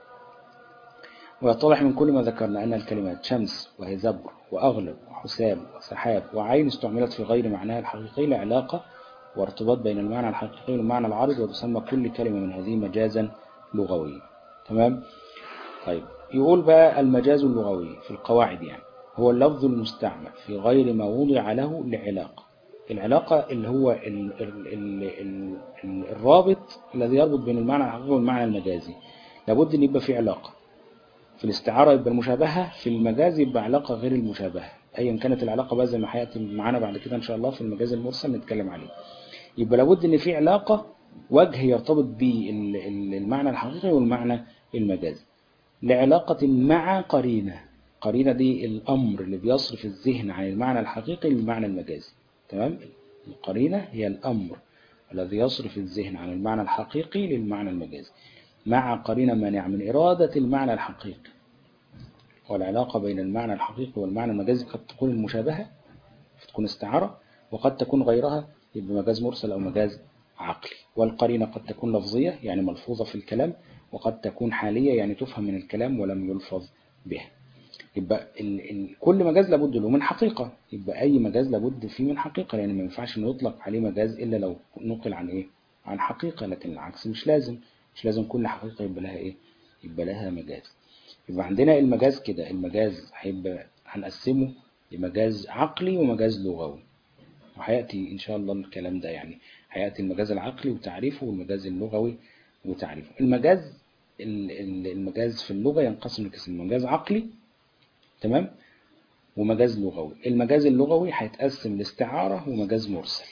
ويتضح من كل ما ذكرنا أن الكلمات شمس وهي زبر وأغلب وحسام وسحاب وعين استعملت في غير معناها الحقيقي لعلاقة وارتباط بين المعنى الحقيقي والمعنى العارض وتسمى كل كلمة من هذه مجازا لغويا تمام طيب يقول بقى المجاز اللغوي في القواعد يعني هو اللفظ المستعمل في غير ما وضع له لعلاقة العلاقة اللي هو ال ال ال ال ال الرابط الذي يربط بين المعنى الحقيقي والمعنى المجازي لابد ان يبقى في علاقة في الاستعارة يبقى المشابهة في المجاز يبقى علاقة غير المشابهة أيا كانت العلاقة بقى زي ما هيأتي معانا بعد كده إن شاء الله في المجاز المرسل نتكلم عليه يبقى لابد إن في علاقة وجه يرتبط به المعنى الحقيقي والمعنى المجازي لعلاقة مع قرينة قرينة دي الأمر اللي بيصرف الذهن عن المعنى الحقيقي للمعنى المجازي تمام القرينة هي الأمر الذي يصرف الذهن عن المعنى الحقيقي للمعنى المجازي مع قرينة مانع من إرادة المعنى الحقيقي والعلاقة بين المعنى الحقيقي والمعنى المجازي قد تكون المشابهة تكون استعارة وقد تكون غيرها يبقى مجاز مرسل أو مجاز عقلي والقرينة قد تكون لفظية يعني ملفوظة في الكلام وقد تكون حالية يعني تفهم من الكلام ولم يلفظ بها يبقى ال ال كل مجاز لابد له من حقيقة يبقى أي مجاز لابد فيه من حقيقة لأن ما ينفعش نطلق عليه مجاز إلا لو نقل عن إيه عن حقيقة لكن العكس مش لازم مش لازم كل حقيقة يبقى لها إيه يبقى لها مجاز يبقى عندنا المجاز كده المجاز هيبقى هنقسمه لمجاز عقلي ومجاز لغوي وهيأتي إن شاء الله الكلام ده يعني هيأتي المجاز العقلي وتعريفه والمجاز اللغوي وتعريفه المجاز المجاز في اللغة ينقسم لقسم مجاز عقلي تمام ومجاز لغوي المجاز اللغوي هيتقسم لاستعارة ومجاز مرسل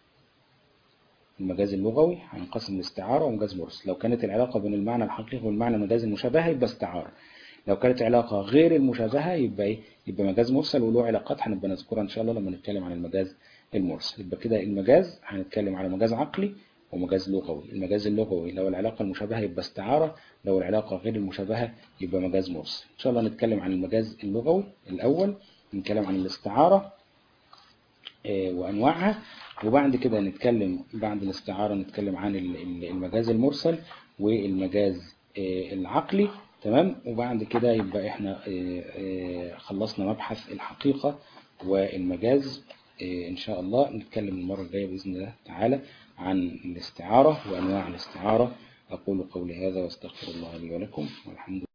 المجاز اللغوي هينقسم لاستعارة ومجاز مرسل لو كانت العلاقة بين المعنى الحقيقي والمعنى المجاز المشابهة يبقى استعارة لو كانت علاقة غير المشابهة يبقى ايه يبقى مجاز مرسل وله علاقات هنبقى نذكرها ان شاء الله لما نتكلم عن المجاز المرسل يبقى كده المجاز هنتكلم على مجاز عقلي ومجاز لغوي المجاز اللغوي لو العلاقة المشابهة يبقى استعارة لو العلاقة غير المشابهة يبقى مجاز مرسل إن شاء الله نتكلم عن المجاز اللغوي الأول نتكلم عن الاستعارة وأنواعها وبعد كده نتكلم بعد الاستعارة نتكلم عن المجاز المرسل والمجاز العقلي تمام وبعد كده يبقى احنا خلصنا مبحث الحقيقة والمجاز إن شاء الله نتكلم المرة الجاية بإذن الله تعالى عن الاستعارة وأنواع الاستعارة أقول قولي هذا واستغفر الله لي ولكم والحمد